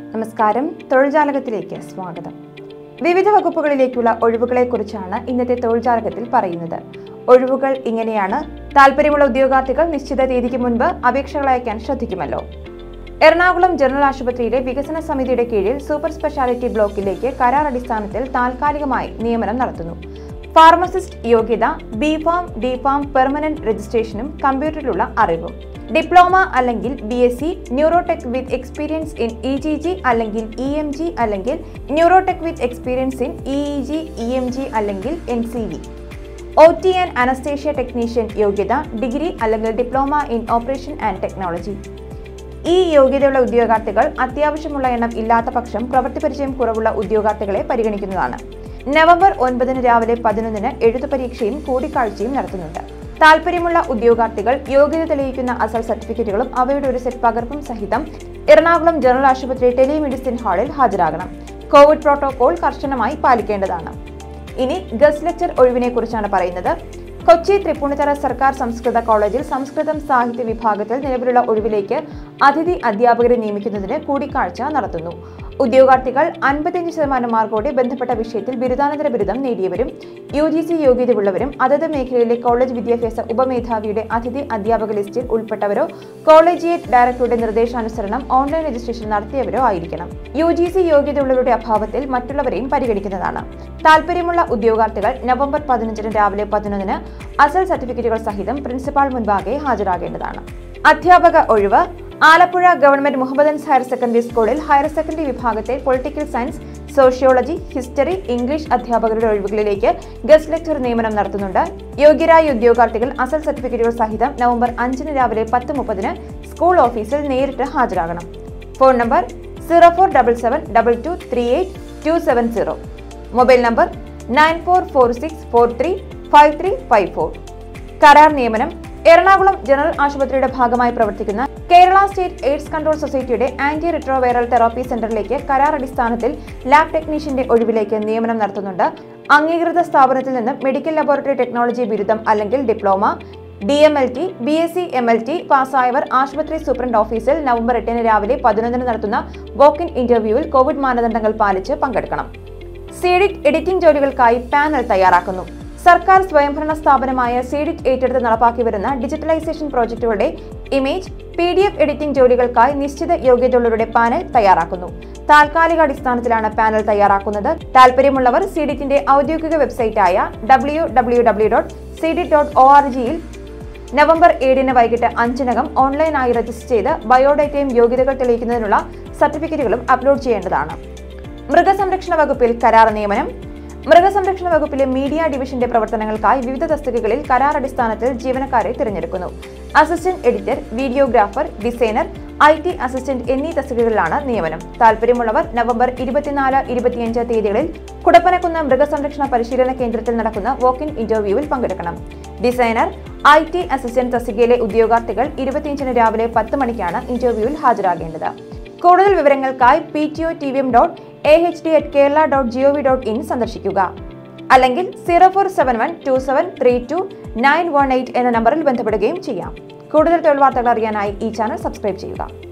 നമസ്കാരം തൊഴിൽജാലകത്തിലേക്ക് സ്വാഗതം വിവിധ വകുപ്പുകളിലേക്കുള്ള ഒഴിവുകളെക്കുറിച്ചാണ് ഇന്നത്തെ തൊഴിൽജാലകത്തിൽ പറയുന്നത് ഒഴിവുകൾ ഇങ്ങനെയാണ് താല്പര്യമുള്ള ഉദ്യോഗാർത്ഥികൾ നിശ്ചിത തീയതിക്ക് മുൻപ് അപേക്ഷകൾ അയക്കാൻ ശ്രദ്ധിക്കുമല്ലോ എറണാകുളം ജനറൽ ആശുപത്രിയിലെ വികസന സമിതിയുടെ കീഴിൽ സൂപ്പർ സ്പെഷ്യാലിറ്റി ബ്ലോക്കിലേക്ക് കരാർ അടിസ്ഥാനത്തിൽ താൽക്കാലികമായി നിയമനം നടത്തുന്നു ഫാർമസിസ്റ്റ് യോഗ്യത B pharm D pharm permanent രജിസ്ട്രേഷനും കമ്പ്യൂട്ടറിലുള്ള അറിവും ഡിപ്ലോമ അല്ലെങ്കിൽ B S C neurotech with experience in E G G അല്ലെങ്കിൽ ഇ എം ജി അല്ലെങ്കിൽ neurotech with experience in E E G E M G അല്ലെങ്കിൽ N C V O T and anaesthesia technician യോഗ്യത degree അല്ലെങ്കിൽ diploma in operation and technology ഈ യോഗ്യതയുള്ള ഉദ്യോഗാർത്ഥികൾ അത്യാവശ്യമുള്ള എണ്ണം ഇല്ലാത്ത പക്ഷം പ്രവൃത്തി പരിചയം കുറവുള്ള ഉദ്യോഗാർത്ഥികളെ പരിഗണിക്കുന്നതാണ് നവംബർ ഒൻപതിന് രാവിലെ പതിനൊന്നിന് എഴുത്തു പരീക്ഷയും കൂടിക്കാഴ്ചയും നടത്തുന്നുണ്ട് താല്പര്യമുള്ള ഉദ്യോഗാർത്ഥികൾ യോഗ്യത തെളിയിക്കുന്ന അസൽ സർട്ടിഫിക്കറ്റുകളും അവയുടെ ഒരു സെറ്റ് പകർപ്പും സഹിതം എറണാകുളം ജനറൽ ആശുപത്രി ടെലിമെഡിസിൻ ഹാളിൽ ഹാജരാകണം കോവിഡ് പ്രോട്ടോകോൾ കർശനമായി പാലിക്കേണ്ടതാണ് ഇനി ഗസ്റ്റ് ലെക്ചർ ഒഴിവിനെ കുറിച്ചാണ് പറയുന്നത് കൊച്ചി തൃപ്പൂണിത്തറ സർക്കാർ സംസ്കൃത കോളേജിൽ സംസ്കൃതം സാഹിത്യ വിഭാഗത്തിൽ നിലവിലുള്ള ഒഴിവിലേക്ക് അതിഥി അധ്യാപകരെ നിയമിക്കുന്നതിന് കൂടിക്കാഴ്ച നടത്തുന്നു ഉദ്യോഗാർത്ഥികൾ അൻപത്തിയഞ്ച് ശതമാനം മാർക്കോടെ ബന്ധപ്പെട്ട വിഷയത്തിൽ ബിരുദാനന്തര ബിരുദം നേടിയവരും യു ജി സി യോഗ്യതയുള്ളവരും അതത് മേഖലയിലെ കോളേജ് വിദ്യാഭ്യാസ ഉപമേധാവിയുടെ അതിഥി അധ്യാപക ലിസ്റ്റിൽ ഉൾപ്പെട്ടവരോ കോളേജിയേറ്റ് ഡയറക്ടറുടെ നിർദ്ദേശാനുസരണം ഓൺലൈൻ രജിസ്ട്രേഷൻ നടത്തിയവരോ ആയിരിക്കണം യു ജി സി യോഗ്യതയുള്ളവരുടെ അഭാവത്തിൽ മറ്റുള്ളവരെയും പരിഗണിക്കുന്നതാണ് താല്പര്യമുള്ള ഉദ്യോഗാർത്ഥികൾ നവംബർ പതിനഞ്ചിന് രാവിലെ പതിനൊന്നിന് അസൽ സർട്ടിഫിക്കറ്റുകൾ സഹിതം പ്രിൻസിപ്പാൾ മുൻപാകെ ഹാജരാകേണ്ടതാണ് അധ്യാപക ഒഴിവ് Alappuzha government Mohammedans higher secondary സ്കൂളിൽ ഹയർ സെക്കൻഡറി വിഭാഗത്തിൽ political science sociology history English അധ്യാപകരുടെ ഒഴിവുകളിലേക്ക് ഗസ്റ്റ് ലെക്ചർ നിയമനം നടത്തുന്നുണ്ട് യോഗ്യരായ ഉദ്യോഗാർത്ഥികൾ അസൽ സർട്ടിഫിക്കറ്റുകൾ സഹിതം നവംബർ അഞ്ചിന് രാവിലെ പത്ത് മുപ്പതിന് സ്കൂൾ ഓഫീസിൽ നേരിട്ട് ഹാജരാകണം phone number zero four double seven double two three eight two seven zero mobile number nine four four six four three five three five four കരാർ നിയമനം എറണാകുളം ജനറൽ ആശുപത്രിയുടെ ഭാഗമായി പ്രവർത്തിക്കുന്ന കേരള സ്റ്റേറ്റ് എയ്ഡ്സ് കൺട്രോൾ സൊസൈറ്റിയുടെ ആന്റി റിട്രോവൈറൽ തെറാപ്പി സെന്ററിലേക്ക് കരാർ അടിസ്ഥാനത്തിൽ lab ടെക്നീഷ്യന്റെ ഒഴിവിലേക്ക് നിയമനം നടത്തുന്നുണ്ട് അംഗീകൃത സ്ഥാപനത്തിൽ നിന്ന് മെഡിക്കൽ ലബോറട്ടറി ടെക്നോളജി ബിരുദം അല്ലെങ്കിൽ diploma D M L T B S C M L T പാസ്സായവർ ആശുപത്രി സൂപ്രണ്ട് ഓഫീസിൽ നവംബർ എട്ടിന് രാവിലെ പതിനൊന്നിന് നടത്തുന്ന വോക്ക് ഇൻ ഇന്റർവ്യൂവിൽ കോവിഡ് മാനദണ്ഡങ്ങൾ പാലിച്ച് പങ്കെടുക്കണം സീഡിറ്റ് എഡിറ്റിംഗ് ജോലികൾക്കായി പാനൽ തയ്യാറാക്കുന്നു സർക്കാർ സ്വയംഭരണ സ്ഥാപനമായ സീഡിറ്റ് ഏറ്റെടുത്ത് നടപ്പാക്കി വരുന്ന ഡിജിറ്റലൈസേഷൻ പ്രോജക്റ്റുകളുടെ image P D F editing ജോലികൾക്കായി നിശ്ചിത യോഗ്യതയുള്ളവരുടെ പാനൽ തയ്യാറാക്കുന്നു താൽക്കാലിക അടിസ്ഥാനത്തിലാണ് പാനൽ തയ്യാറാക്കുന്നത് താല്പര്യമുള്ളവർ സീഡിറ്റിന്റെ ഔദ്യോഗിക വെബ്സൈറ്റായ W W W dot CDIT dot O R ജിയിൽ നവംബർ ഏഴിന് വൈകിട്ട് അഞ്ചിനകം ഓൺലൈനായി രജിസ്റ്റർ ചെയ്ത് ബയോഡേറ്റയും യോഗ്യതകൾ തെളിയിക്കുന്നതിനുള്ള സർട്ടിഫിക്കറ്റുകളും അപ്ലോഡ് ചെയ്യേണ്ടതാണ് മൃഗസംരക്ഷണ വകുപ്പിൽ കരാർ നിയമനം മൃഗസംരക്ഷണ വകുപ്പിലെ മീഡിയ ഡിവിഷന്റെ പ്രവർത്തനങ്ങൾക്കായി വിവിധ തസ്തികകളിൽ കരാർ അടിസ്ഥാനത്തിൽ ജീവനക്കാരെ തിരഞ്ഞെടുക്കുന്നു assistant editor videographer designer I T assistant എന്നീ തസ്തികകളിലാണ് നിയമനം താല്പര്യമുള്ളവർ നവംബർ ഇരുപത്തിനാല് ഇരുപത്തിയഞ്ച് തീയതികളിൽ കുടപ്പനക്കുന്ന് മൃഗസംരക്ഷണ പരിശീലന കേന്ദ്രത്തിൽ നടക്കുന്ന വോക്ക് ഇൻ ഇന്റർവ്യൂവിൽ പങ്കെടുക്കണം ഡിസൈനർ ഐ ടി അസിസ്റ്റന്റ് തസ്തികയിലെ ഉദ്യോഗാർത്ഥികൾ ഇരുപത്തിയഞ്ചിന് രാവിലെ പത്ത് മണിക്കാണ് ഇന്റർവ്യൂവിൽ ഹാജരാകേണ്ടത് കൂടുതൽ വിവരങ്ങൾക്കായി P T O T V M dot A H D at Kerala dot G O V dot in സന്ദർശിക്കുക അല്ലെങ്കിൽ zero four seven one two seven three two nine one eight എന്ന നമ്പറിൽ ബന്ധപ്പെടുകയും ചെയ്യാം കൂടുതൽ തൊഴിൽ വാർത്തകൾ അറിയാനായി ഈ ചാനൽ സബ്സ്ക്രൈബ് ചെയ്യുക